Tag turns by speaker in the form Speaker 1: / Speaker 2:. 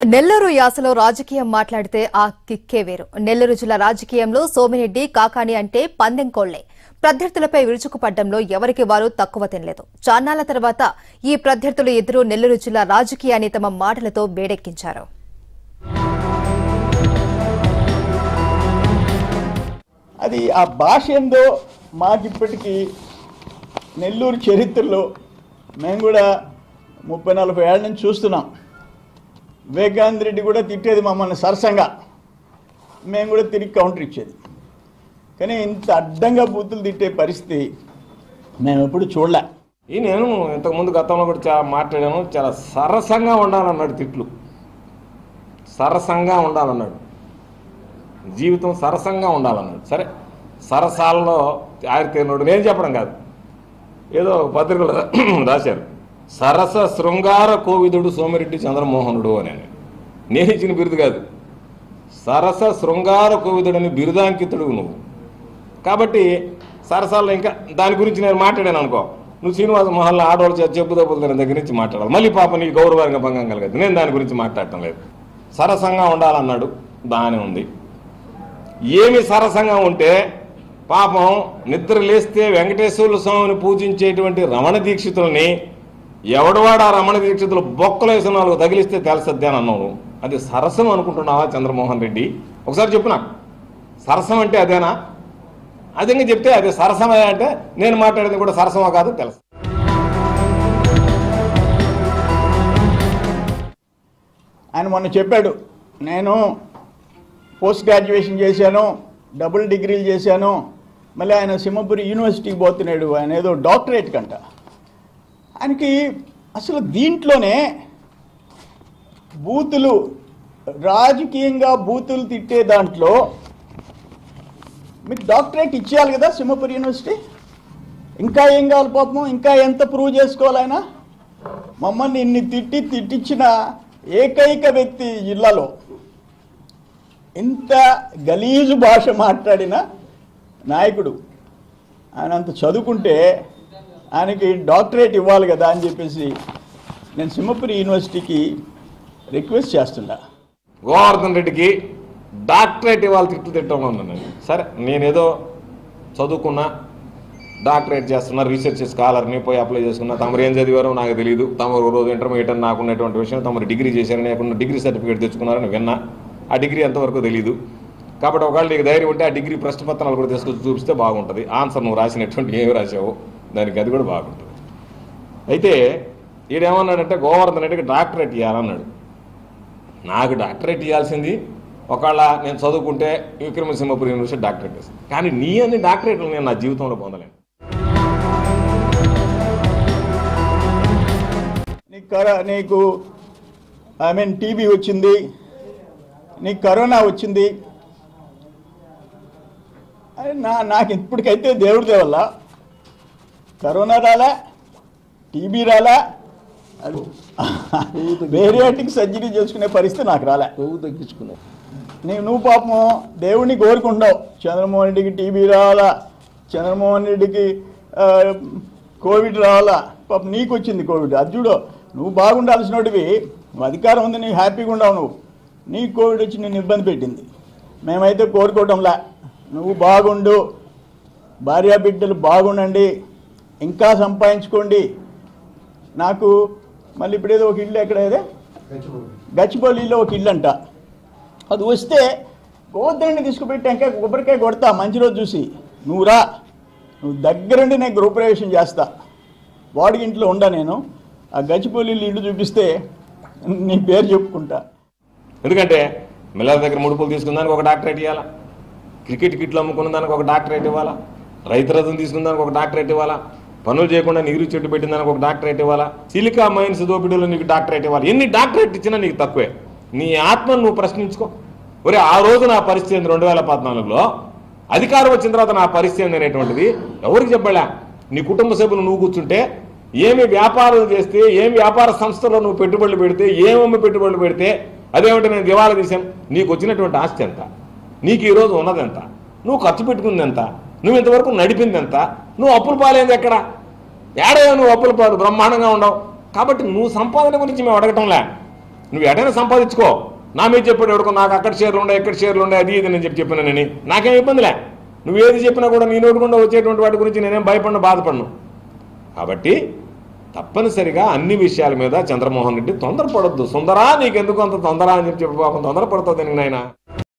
Speaker 1: నెల్లూరు యాసలో రాజకీయం మాట్లాడితే ఆ కిక్కే వేరు నెల్లూరు జిల్లా రాజకీయంలో సోమిరెడ్డి కాకాని అంటే పందెం కోళ్లే ప్రత్యర్థులపై విరుచుకుపడ్డంలో ఎవరికి వారు తక్కువ తినలేదు చాన్నాళ్ల తర్వాత ఈ ప్రత్యర్థులు ఇద్దరు నెల్లూరు జిల్లా రాజకీయాన్ని తమ మాటలతో వేడెక్కించారు
Speaker 2: అది ఆ భాష ఏందో మాకిప్పటికీ నెల్లూరు చరిత్రలో మేము కూడా ముప్పై నలభై ఏళ్ళ నుంచి చూస్తున్నాం వివేకానంద రెడ్డి కూడా తిట్టేది మమ్మల్ని సరసంగా మేము కూడా తిరిగి కౌంటర్ ఇచ్చేది కానీ ఇంత అడ్డంగా బూతులు తిట్టే పరిస్థితి మేము ఎప్పుడు చూడలే
Speaker 3: ఈ నేను ఇంతకుముందు గతంలో కూడా చాలా మాట్లాడాను చాలా సరసంగా ఉండాలన్నాడు తిట్లు సరసంగా ఉండాలన్నాడు జీవితం సరసంగా ఉండాలన్నాడు సరే సరసాలలో ఆరితేనోడు నేను చెప్పడం కాదు ఏదో ఒక పత్రికలో రాశారు సరస శృంగార కోవిదుడు సోమిరెడ్డి చంద్రమోహనుడు అని ఆయన. నేను ఇచ్చిన బిరుదు కాదు సరస శృంగార కోవిదుడని బిరుదాంకితుడు నువ్వు కాబట్టి సరసాల్లో ఇంకా దాని గురించి నేను మాట్లాడాను అనుకో నువ్వు శ్రీనివాస మహల్లో ఆడవాళ్ళు చేత చెప్పు దెబ్బలు తిన దగ్గర నుంచి మాట్లాడాలి మళ్ళీ పాప నీ గౌరవంగా భంగం కలగదు నేను దాని గురించి మాట్లాడటం లేదు సరసంగా ఉండాలన్నాడు బాగానే ఉంది ఏమి సరసంగా ఉంటే పాపం నిద్ర లేస్తే వెంకటేశ్వర స్వామిని పూజించేటువంటి రమణ దీక్షితుల్ని ఎవడవాడు ఆ రమణ దీక్షితులు బొక్కలు వేసిన వాళ్ళకు తగిలిస్తే తెలుసద్ది అని అన్నావు అది సరసం అనుకుంటున్నావా చంద్రమోహన్ రెడ్డి ఒకసారి చెప్పు నాకు సరసం అంటే అదేనా అదేంగా చెప్తే అదే సరసమే అంటే నేను మాట్లాడేది కూడా సరసమా కాదు తెలుసు
Speaker 2: ఆయన మొన్న చెప్పాడు నేను పోస్ట్ గ్రాడ్యుయేషన్ చేశాను డబుల్ డిగ్రీలు చేశాను మళ్ళీ ఆయన సింహపురి యూనివర్సిటీకి పోతున్నాడు ఆయన ఏదో డాక్టరేట్ కంట ఆయనకి అసలు దీంట్లోనే బూతులు రాజకీయంగా బూతులు తిట్టే దాంట్లో మీకు డాక్టరేట్ ఇచ్చేయాలి కదా సింహపురి యూనివర్సిటీ ఇంకా ఏం కావాలి పాపం ఇంకా ఎంత ప్రూవ్ చేసుకోవాలి ఆయన మమ్మల్ని ఇన్ని తిట్టి తిట్టించిన ఏకైక వ్యక్తి ఈ జిల్లాలో ఇంత గలీజు భాష మాట్లాడిన నాయకుడు ఆయన అంత చదువుకుంటే ఆయనకి డాక్టరేట్ ఇవ్వాలి కదా అని చెప్పేసి నేను సింహపురి యూనివర్సిటీకి రిక్వెస్ట్ చేస్తున్నా
Speaker 3: గోవర్ధన్ రెడ్డికి డాక్టరేట్ ఇవ్వాలి తిట్టు తిట్టంలో ఉన్నాను నేను సరే నేనేదో చదువుకున్నా డాక్టరేట్ చేస్తున్నా రీసెర్చ్ స్కాలర్ని పోయి అప్లై చేసుకున్నా తమరు ఏం చదివారో నాకు తెలియదు తమరు రోజు ఇంటర్మీడియట్ అని నాకున్నటువంటి విషయం తమరు డిగ్రీ చేశారని నాకున్న డిగ్రీ సర్టిఫికేట్ తెచ్చుకున్నారని విన్నా ఆ డిగ్రీ ఎంతవరకు తెలియదు కాబట్టి ఒకవేళ నీకు ధైర్యం ఉంటే ఆ డిగ్రీ ప్రశ్న పత్రాలు కూడా తీసుకొచ్చి చూపిస్తే బాగుంటుంది ఆన్సర్ నువ్వు రాసినటువంటి ఏమి రాసావో దానికి అది కూడా బాగుంటుంది అయితే ఈడేమన్నాడంటే గోవర్ధన్ రెడ్డికి డాక్టరేట్ ఇవ్వాలన్నాడు నాకు డాక్టరేట్ ఇవ్వాల్సింది ఒకవేళ నేను చదువుకుంటే విక్రమసింహపురి యూనివర్సిటీ డాక్టరేట్ ఇస్తాను కానీ నీ అన్ని డాక్టరేట్లు నేను నా జీవితంలో పొందలేను
Speaker 2: నీకు కరో నీకు ఐ మీన్ టీబీ వచ్చింది నీకు కరోనా వచ్చింది అరే నా నాకు ఇప్పటికైతే దేవుడి దేవల్ల కరోనా రాలా టీబీ రాలా అది వేరియాటిక్ సర్జరీ చేసుకునే పరిస్థితి నాకు రాలే
Speaker 4: కొవ్వు తగ్గించుకున్నావు
Speaker 2: నీవు నువ్వు పాపం దేవుడిని కోరుకుంటావు చంద్రమోహన్ రెడ్డికి టీబీ రావాలా చంద్రమోహన్ రెడ్డికి ఆ, కోవిడ్ రావాలా పాపం నీకు వచ్చింది కోవిడ్ అది చూడు నువ్వు బాగుండాల్సినోడివి నువ్వు అధికారం ఉంది నీకు హ్యాపీగా ఉండవు నువ్వు నీకు కోవిడ్ వచ్చి నేను ఇబ్బంది పెట్టింది మేమైతే కోరుకోవటంలా నువ్వు బాగుండు భార్యా బిడ్డలు బాగుండండి ఇంకా సంపాదించుకోండి నాకు మళ్ళీ ఇప్పుడేదో ఒక ఇల్లు ఎక్కడ ఏదే గచ్చిబౌలిలో ఒక ఇల్లు అంట అది వస్తే గోదండి తీసుకుపెట్టాక కొబ్బరికాయ కొడతా మంచి రోజు చూసి నువ్వు రా నువ్వు దగ్గరుండి నేను గృహప్రవేశం చేస్తా వాడి ఇంట్లో ఉండా నేను ఆ గచ్చిబౌలిలో ఇల్లు చూపిస్తే నీ పేరు చెప్పుకుంటా
Speaker 3: ఎందుకంటే మిల్లర్ దగ్గర ముడుపులు తీసుకున్న దానికి ఒక డాక్టరేట్ ఇవ్వాలా క్రికెట్ కిట్లు అమ్ముకున్న దానికి ఒక డాక్టరేట్ ఇవ్వాలా రైతు రథం తీసుకున్న దానికి ఒక డాక్టరేట్ ఇవ్వాలా పనులు చేయకుండా నీరు చెట్టు పెట్టిన దానికి ఒక డాక్టరేట్ ఇవ్వాలా సిలికా మైన్స్ దోపిడీలో నీకు డాక్టరేట్ ఇవ్వాలి ఎన్ని డాక్టరేట్ ఇచ్చినా నీకు తక్కువే నీ ఆత్మను నువ్వు ప్రశ్నించుకో ఒరే ఆ రోజు నా పరిస్థితి ఏంది రెండు వేల పద్నాలుగులో అధికారం వచ్చిన తర్వాత నా పరిస్థితి ఏంది అనేటువంటిది ఎవరికి చెప్పలే నీ కుటుంబ సభ్యులు నువ్వు కూర్చుంటే ఏమి వ్యాపారం చేస్తే ఏం వ్యాపార సంస్థలో నువ్వు పెట్టుబడులు పెడితే ఏమమ్మి పెట్టుబడులు పెడితే అదేమిటి నేను దివాళా తీశాను నీకు వచ్చినటువంటి ఆస్తి ఎంత నీకు ఈరోజు ఉన్నది ఎంత నువ్వు ఖర్చు పెట్టుకుంది ఎంత నువ్వు ఇంతవరకు నడిపింది ఎంత నువ్వు అప్పులు పాలేంది ఎక్కడ ఏడో నువ్వు అప్పుల పాలు బ్రహ్మాండంగా ఉండవు కాబట్టి నువ్వు సంపాదన గురించి మేము అడగటంలే నువ్వు ఎటైనా సంపాదించుకో నా మీద చెప్పాడు ఎవడుకో నాకు అక్కడ షేర్లు ఉండే ఎక్కడ షేర్లు ఉండే అది ఇది నేను చెప్పి చెప్పినానని నాకేం ఇబ్బందిలే నువ్వు ఏది చెప్పినా కూడా నీ నోటుకుండా వచ్చేటువంటి వాటి గురించి నేనేం భయపడను బాధపడను కాబట్టి తప్పనిసరిగా అన్ని విషయాల మీద చంద్రమోహన్ రెడ్డి తొందరపడొద్దు సుందరా నీకెందుకు అంత తొందర అని చెప్పి చెప్పి పాపం తొందరపడుతుంది నాయన